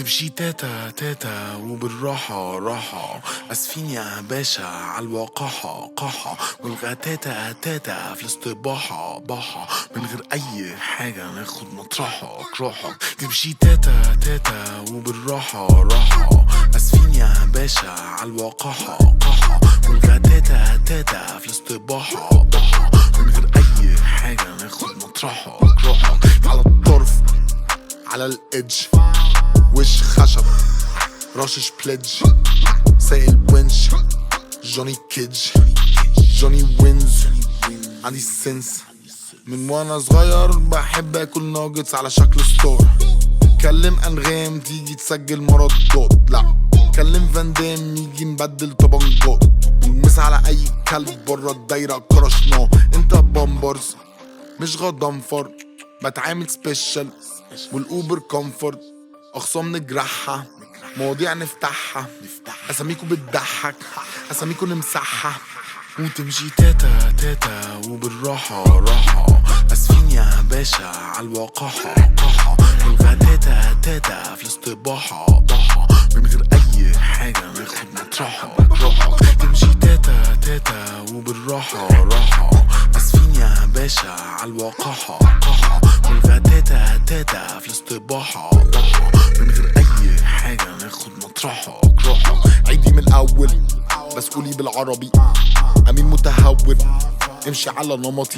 تمشي تاتا تاتا وبالراحة راحة اسفين يا باشا عالوقاحة قاحة والغتاتا تاتا في الاستباحة باحة من غير اي حاجة ناخد مطرحك روحك تمشي تاتا تاتا وبالراحة راحة اسفين يا باشا عالوقاحة قاحة والغتاتا تاتا في الاستباحة باحة من غير اي حاجة ناخد مطرحك روحك على الطرف على الإدج وش خشب رشش بليدج سايق ونش جوني كيدج جوني وينز عندي سنس من وانا صغير بحب اكل ناجتس على شكل ستور كلم انغام تيجي تسجل مردات لا كلم فان دام يجي نبدل طبنجات ونمس على اي كلب بره الدايره كرشناه انت بامبرز مش غضنفر بتعامل سبيشال والاوبر كومفورت اخصام نجرحها مواضيع نفتحها اساميكو بتضحك اساميكو نمسحها وتمشي تاتا تاتا وبالراحة راحة اسفين يا باشا عالوقاحة قاحة والغتاتا تاتا في الاستباحة ضحى من غير اي حاجة ناخد مطرحك روحك تمشي تاتا تاتا وبالراحة راحة اسفين يا باشا عالوقاحة قاحة والغتاتا تاتا في الاستباحة ضحى من غير اي حاجة ناخد مطرحك روحك عيدي من الاول بس قولي بالعربي امين متهور امشي على نمطي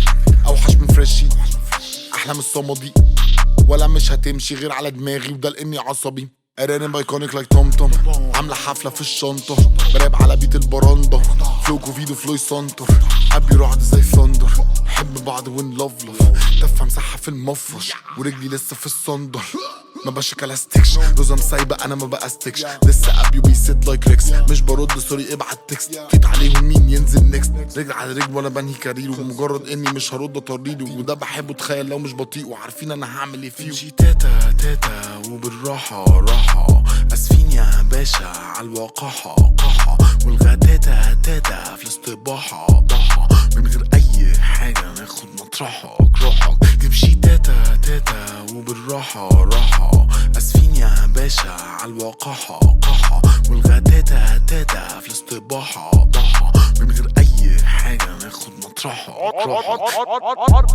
اوحش من فريشي احلى من الصمدي ولا مش هتمشي غير على دماغي وده لاني عصبي ارانب ايكونيك لايك توم توم عامله حفله في الشنطه براب على بيت البراندا فلو كوفيدو فلوي سنتر قبلي رعد زي ثندر حب بعض ون لوف لوف دفه مساحه في المفرش ورجلي لسه في الصندر ما بشكلستكش روزة مسايبة انا ما بقستكش لسه ابي بيسيت لايك ريكس مش برد سوري ابعت تكست فيت عليهم مين ينزل نيكست رجل على رجل وانا بنهي كارير ومجرد اني مش هرد طريقي وده بحبه تخيل لو مش بطيء وعارفين انا هعمل ايه فيه تمشي تاتا تاتا وبالراحة راحة اسفين يا باشا عالوقاحة قاحة والغتاتا تاتا في الاستباحة ضحى من غير اي حاجة ناخد مطرحك روحك تمشي تاتا تاتا وبالراحة راحة اسفين يا باشا عالوقاحة قاحة والغتاتا تاتا في الاستباحة ضحى من غير اي حاجة ناخد مطرحك روحك